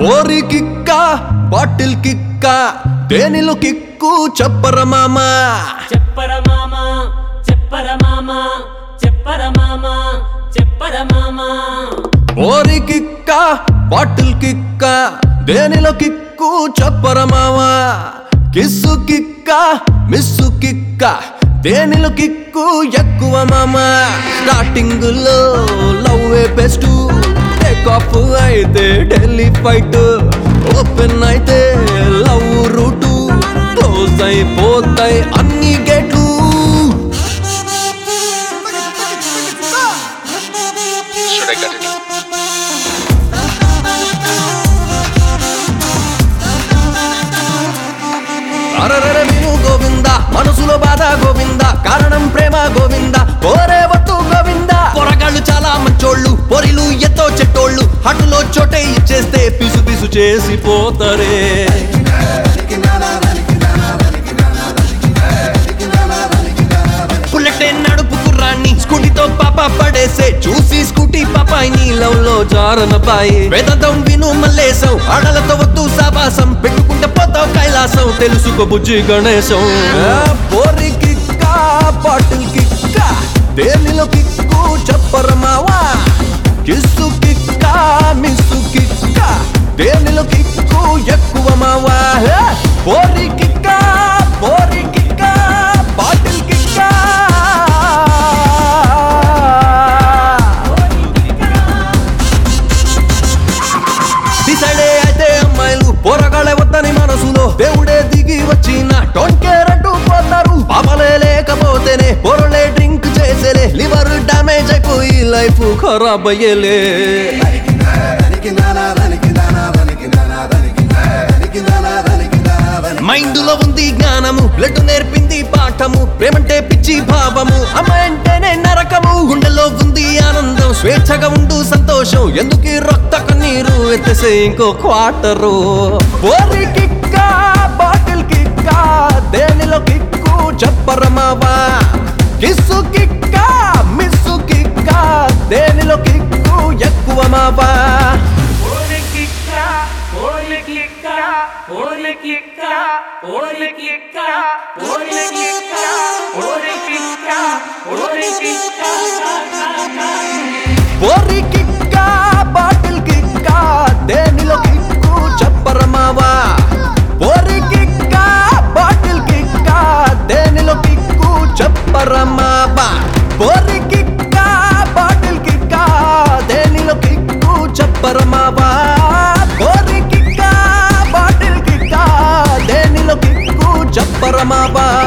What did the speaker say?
ఓరి కిక్క బాటిల్ కిక్క దేనిలో కిక్కు చెప్పర మామా చెప్పర మామ చెప్పర మామ చెప్పర మామ చెప్పర మామ ఓరి కిక్క బాటిల్ కిక్క దేనిలో కిక్కు చెప్పర మామా కిస్సు కిక్క మిస్సు కిక్క దేనిలో కిక్కు ఎక్కువ మామా స్టార్టింగ్ లో లవ్ బెస్ట్ టేక్ ఆఫ్ అయితే ఢిల్లీ ఫైట్ ఓపెన్ అయితే లవ్ రూటు క్లోజ్ అయిపోతాయి అన్ని గేట్లు Should I cut it? అరరర విను గోవింద మనసులో బాధ గోవింద కారణం ప్రేమ గోవింద కోరే వత్తు గోవింద పొరగాళ్ళు చాలా మంచోళ్ళు పొరిలు ఎత్తో చెట్టోళ్ళు హట్టులో చోటే ఇచ్చేస్తే పిసు పిసు చేసి పోతరే బుల్లెట్ నడుపు కుర్రాన్ని స్కూటీతో పాప పడేసే చూసి స్కూటీ పాపాయి నీలంలో జారన పాయి వేదం విను మల్లేశం ఆడలతో వద్దు సావాసం పెట్టుకుంటే పోతావు కైలాసం తెలుసుకో బుజ్జి గణేశం బోరి కిక్క బాటిల్ కిక్క దేనిలో కిక్కు చెప్పర మావా కిస్సు కిక్క మిస్సు కిక్క దేనిలో కిక్కు ఎక్కువ మావా హే! బోరి కిక్క బోరి కిక్క బాటిల్ కిక్క డిసైడే అయితే అమ్మాయిలు పోరగాళ్ళే వద్దని మనసులో దేవుడే దిగి వచ్చిన డోంట్ కేర్ అంటూ పోతారు పాపలే లేకపోతేనే పొరలే డ్రింక్ చేసేలే లివర్ డ్యామేజ్ అయిపోయి లైఫ్ ఖరాబ్ అయ్యేలే మైండ్ లో ఉంది జ్ఞానము బ్లడ్ నేర్పింది పాఠము ప్రేమంటే పిచ్చి భావము అమ్మాయంటేనే నరకము గుండెలో ఉంది ఆనందం స్వేచ్ఛగా ఉండు సంతోషం ఎందుకు ఈ రక్త కన్నీరు ఎత్తేసే ఇంకో క్వార్టరు ఓరి కిక్క బాటిల్ కిక్క దేనిలో కిక్కు చెప్పరమావా కిస్సు కిక్క మిస్సు కిక్క దేనిలో కిక్కు ఎక్కువ మావా ఓలి కిక్క ఓలి కిక్క ఓలి కిక్క ఓలి కిక్క ఓలి కిక్క ఓలి కిక్క ఓలి కిక్క బోరి కిక్క బాటిల్ కిక్క దేనిలో కిక్కు చెప్పరమావా బోరి కిక్క బాటిల్ కిక్క దేనిలో కిక్కు చెప్పరమావా బోరి కిక్క బాటిల్ కిక్క దేనిలో కిక్కు చెప్పరమావా బోరి కిక్క బాటిల్ కిక్క దేనిలో కిక్కు చెప్పరమావా